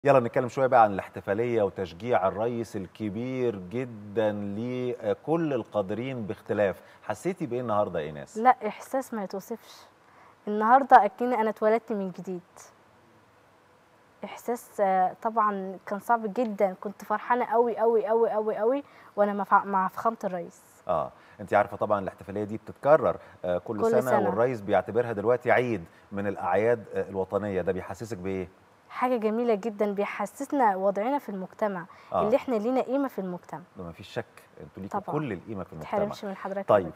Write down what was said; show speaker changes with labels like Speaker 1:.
Speaker 1: يلا نتكلم شويه بقى عن الاحتفاليه وتشجيع الرئيس الكبير جدا لكل القادرين باختلاف حسيتي بايه النهارده يا ايناس
Speaker 2: لا احساس ما يتوصفش النهارده اكني انا اتولدت من جديد احساس آه، طبعا كان صعب جدا كنت فرحانه قوي قوي قوي قوي قوي وانا مع- مع فخامه الرئيس
Speaker 1: اه انت عارفه طبعا الاحتفاليه دي بتتكرر آه كل,
Speaker 2: كل
Speaker 1: سنة,
Speaker 2: سنة.
Speaker 1: والرئيس بيعتبرها دلوقتي عيد من الاعياد آه الوطنيه ده بيحسسك بايه
Speaker 2: حاجه جميله جدا بيحسسنا وضعنا في المجتمع
Speaker 1: آه.
Speaker 2: اللي احنا لينا قيمه في المجتمع
Speaker 1: ده ما فيش شك انتوا ليكوا
Speaker 2: طبعاً.
Speaker 1: كل القيمه في
Speaker 2: ما
Speaker 1: المجتمع
Speaker 2: تحرمش من حضرتك
Speaker 1: طيب
Speaker 2: أبداً.